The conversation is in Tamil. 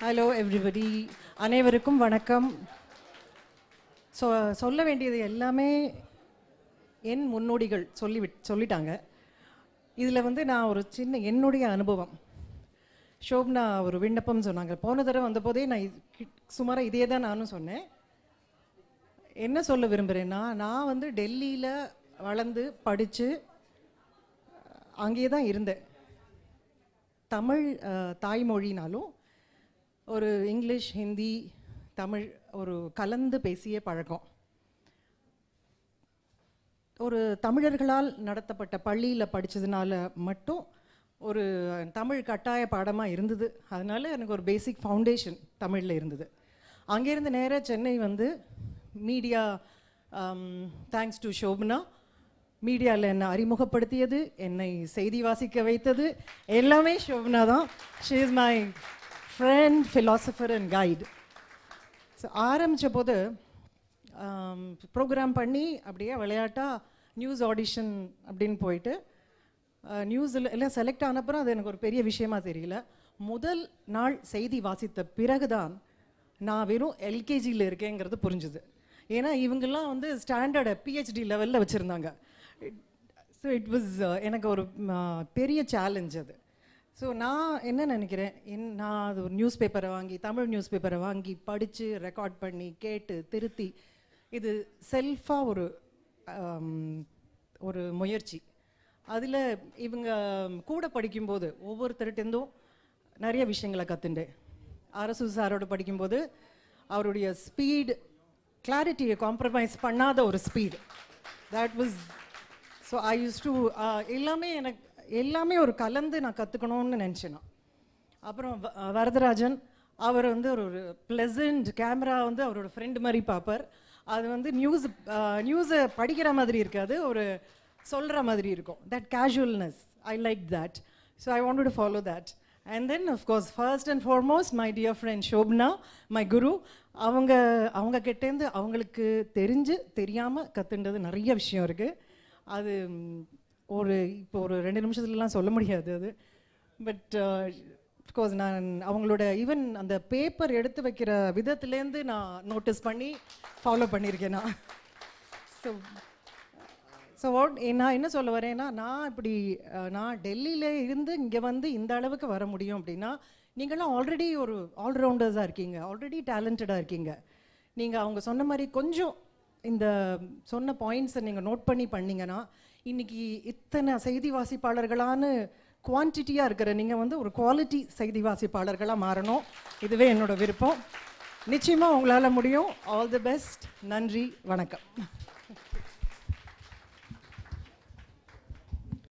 ஹலோ எவ்ரிபடி அனைவருக்கும் வணக்கம் ஸோ சொல்ல வேண்டியது எல்லாமே என் முன்னோடிகள் சொல்லி சொல்லிட்டாங்க இதில் வந்து நான் ஒரு சின்ன என்னுடைய அனுபவம் ஷோப்னா ஒரு விண்ணப்பம் சொன்னாங்க போன தடவை வந்தபோதே நான் சுமாராக இதே தான் நானும் சொன்னேன் என்ன சொல்ல விரும்புகிறேன்னா நான் வந்து டெல்லியில் வளர்ந்து படித்து அங்கேயே தான் இருந்தேன் தமிழ் அஹ், தாய்மொழினாலும் ஒரு இங்கிலீஷ் ஹிந்தி தமிழ் ஒரு கலந்து பேசிய பழக்கம் ஒரு தமிழர்களால் நடத்தப்பட்ட பள்ளியில் படித்ததுனால மட்டும் ஒரு தமிழ் கட்டாய பாடமாக இருந்தது அதனால எனக்கு ஒரு பேசிக் ஃபவுண்டேஷன் தமிழில் இருந்தது அங்கேருந்து நேராக சென்னை வந்து மீடியா தேங்க்ஸ் டு ஷோபனா மீடியாவில் என்னை அறிமுகப்படுத்தியது என்னை செய்தி வாசிக்க வைத்தது எல்லாமே ஷோபனா தான் she is my friend philosopher and guide so ஆரம்பித்த போது ப்ரோக்ராம் பண்ணி அப்படியே விளையாட்டாக நியூஸ் ஆடிஷன் அப்படின்னு போயிட்டு நியூஸில் எல்லாம் செலக்ட் ஆனப்புறம் அது எனக்கு ஒரு பெரிய விஷயமா தெரியல முதல் நாள் செய்தி வாசித்த பிறகுதான் நான் வெறும் எல்கேஜியில் இருக்கேங்கிறது புரிஞ்சுது ஏன்னா இவங்கெல்லாம் வந்து ஸ்டாண்டர்டை பிஹெச்டி லெவலில் வச்சுருந்தாங்க ஸோ இட் வாஸ் எனக்கு ஒரு ம, பெரிய சேலஞ்ச் அது ஸோ நான் என்ன நினைக்கிறேன் என் நான் அது ஒரு நியூஸ் பேப்பரை வாங்கி தமிழ் நியூஸ் பேப்பரை வாங்கி படித்து ரெக்கார்ட் பண்ணி கேட்டு திருத்தி இது செல்ஃபாக ஒரு ஆம், ஒரு முயற்சி அதில் இவங்க கூட படிக்கும்போது ஒவ்வொருத்தருட்டேருந்தும் நிறைய விஷயங்களை கற்றுண்டேன் அரசு சாரோட படிக்கும்போது அவருடைய ஸ்பீடு கிளாரிட்டியை காம்ப்ரமைஸ் பண்ணாத ஒரு speed that was so I use to எல்லாமே எனக்கு எல்லாமே ஒரு கலந்து நான் கற்றுக்கணும்னு நினச்சேன் நான் அப்புறம் வ- வரதராஜன் அவர் வந்து ஒரு ஒரு ப்ளசண்ட் கேமரா வந்து அவரோட ஃப்ரெண்டு மாதிரி பார்ப்பார் அது வந்து நியூஸ் நியூஸை படிக்கிற மாதிரி இருக்காது ஒரு சொல்கிற மாதிரி இருக்கும் that casualness I like that so I want to follow that and then of course first and foremost my dear friend Shobana my guru அவங்க அவங்க கிட்டேருந்து அவங்களுக்கு தெரிஞ்சு தெரியாமல் கற்றுண்டது நிறைய விஷயம் இருக்குது அது ம், ஒரு இப்போ ஒரு ரெண்டு நிமிஷத்துலலாம் சொல்ல முடியாது அது பட் அஃப்கோர்ஸ் நான் அவங்களோட ஈவன் அந்த பேப்பர் எடுத்து வைக்கிற விதத்துலேருந்து நான் நோட்டீஸ் பண்ணி ஃபாலோ பண்ணியிருக்கேன் நான் ஸோ ஸோ வாட் நான் என்ன சொல்ல வரேன்னா நான் இப்படி அஹ், நான் டெல்லியில் இருந்து இங்கே வந்து இந்த அளவுக்கு வர முடியும் அப்படின்னா நீங்களாம் ஆல்ரெடி ஒரு ஆல்ரவுண்டர்ஸாக இருக்கீங்க ஆல்ரெடி டேலண்டடாக இருக்கீங்க நீங்கள் அவங்க சொன்ன மாதிரி கொஞ்சம் இந்த சொன்ன பாயிண்ட்ஸை நீங்கள் நோட் பண்ணி பண்ணீங்கன்னா இன்னைக்கு இத்தனை செய்தி வாசிப்பாளர்களான குவான்டிட்டியாக இருக்கிற நீங்கள் வந்து ஒரு குவாலிட்டி செய்தி வாசிப்பாளர்களாக மாறணும் இதுவே என்னோட விருப்பம் நிச்சயமாக உங்களால் முடியும் ஆல் தி பெஸ்ட் நன்றி வணக்கம்